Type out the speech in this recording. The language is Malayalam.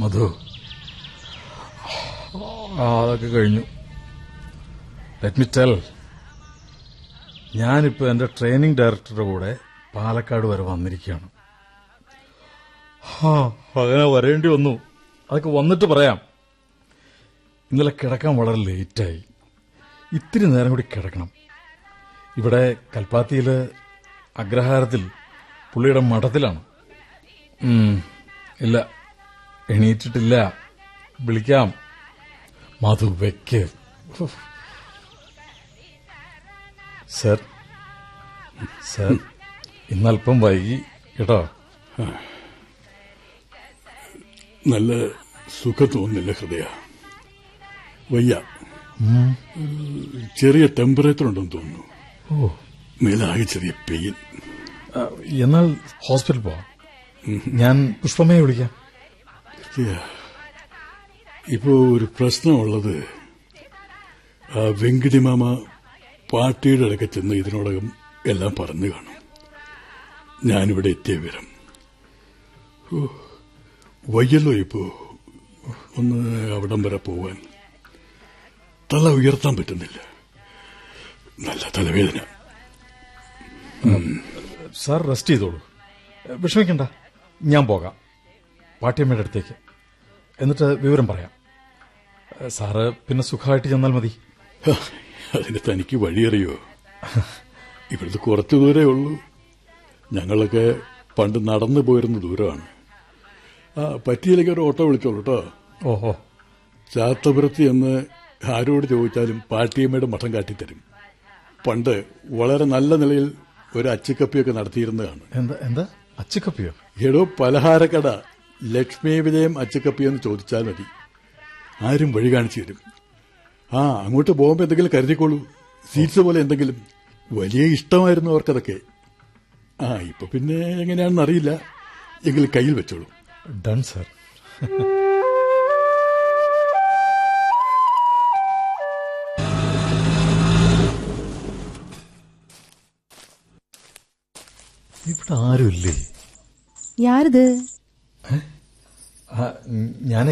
മധു ആ, അതൊക്കെ കഴിഞ്ഞു ലെറ്റ് മി ടെൽ ഞാനിപ്പോൾ എൻ്റെ ട്രെയിനിങ് ഡയറക്ടറുടെ കൂടെ പാലക്കാട് വരെ വന്നിരിക്കുകയാണ് ഹാ, അങ്ങനെ വരേണ്ടി വന്നു അതൊക്കെ വന്നിട്ട് പറയാം ഇന്നലെ കിടക്കാൻ വളരെ ലേറ്റായി ഇത്തിരി നേരം കൂടി കിടക്കണം ഇവിടെ കൽപ്പാത്തിയിൽ അഗ്രഹാരത്തിൽ പുള്ളിയുടെ മഠത്തിലാണ് ഉം, ഇല്ല എണീറ്റിട്ടില്ല വിളിക്കാം മധു വെക്ക് സർ സർ ഇന്നല്പം വൈകി കേട്ടോ നല്ല സുഖം തോന്നുന്നില്ല ഹൃദയ വയ്യ ചെറിയ ടെമ്പറേച്ചർ ഉണ്ടെന്ന് തോന്നുന്നു ഓ മേലാകെ ചെറിയ പെയിൻ ആ, എന്നാൽ ഹോസ്പിറ്റൽ പോവാം ഞാൻ പുഷ്പമ്മയെ വിളിക്കാം ഹൃദയ ഇപ്പോ ഒരു പ്രശ്നമുള്ളത് ആ വെങ്കിടി മാമ പാർട്ടിയുടെ ഇടയ്ക്ക് ചെന്ന് ഇതിനോടകം എല്ലാം പറഞ്ഞു കാണും ഞാനിവിടെ എത്തിയ വിവരം ഓ, വയ്യല്ലോ ഇപ്പോ ഒന്ന് അവിടം വരെ പോവാൻ തല ഉയർത്താൻ പറ്റുന്നില്ല നല്ല തലവേദന സാർ റെസ്റ്റ് ചെയ്തോളൂ വിഷമിക്കണ്ട ഞാൻ പോകാം പാട്ടിയമ്മയുടെ അടുത്തേക്ക് എന്നിട്ട് വിവരം പറയാം സാറ് പിന്നെ സുഖമായിട്ട് ചെന്നാൽ മതി ഹ, അതിന് തനിക്ക് വഴിയറിയോ ഇവിടുന്ന് കുറച്ചു ദൂരേ ഉള്ളൂ ഞങ്ങളൊക്കെ പണ്ട് നടന്നു പോയിരുന്ന ദൂരമാണ് ആ പറ്റിയില്ലെങ്കിൽ ഒരു ഓട്ടോ വിളിച്ചോളൂ കേട്ടോ ഓഹോ ചാത്തപുരത്ത് എന്ന് ആരോട് ചോദിച്ചാലും പാട്ടിയമ്മയുടെ മഠം കാട്ടിത്തരും പണ്ട് വളരെ നല്ല നിലയിൽ ഒരു അച്ചിക്കപ്പിയൊക്കെ നടത്തിയിരുന്നതാണ് എന്താ എന്താ അച്ചുക്കപ്പിയോ എടോ പലഹാരക്കട ലക്ഷ്മി വിജയം അച്ചക്കപ്പി എന്ന് ചോദിച്ചാൽ മതി ആരും വഴി കാണിച്ചു തരും ആ അങ്ങോട്ട് പോകുമ്പോ എന്തെങ്കിലും കരുതിക്കോളൂ സീറ്റ്സ് പോലെ എന്തെങ്കിലും വലിയ ഇഷ്ടമായിരുന്നു അവർക്കതൊക്കെ ആ ഇപ്പൊ പിന്നെ എങ്ങനെയാണെന്ന് അറിയില്ല എങ്കിൽ കയ്യിൽ വെച്ചോളൂ ഡൺ സാർ ഇവിടെ ആരുമില്ലേ யாருது ഞാൻ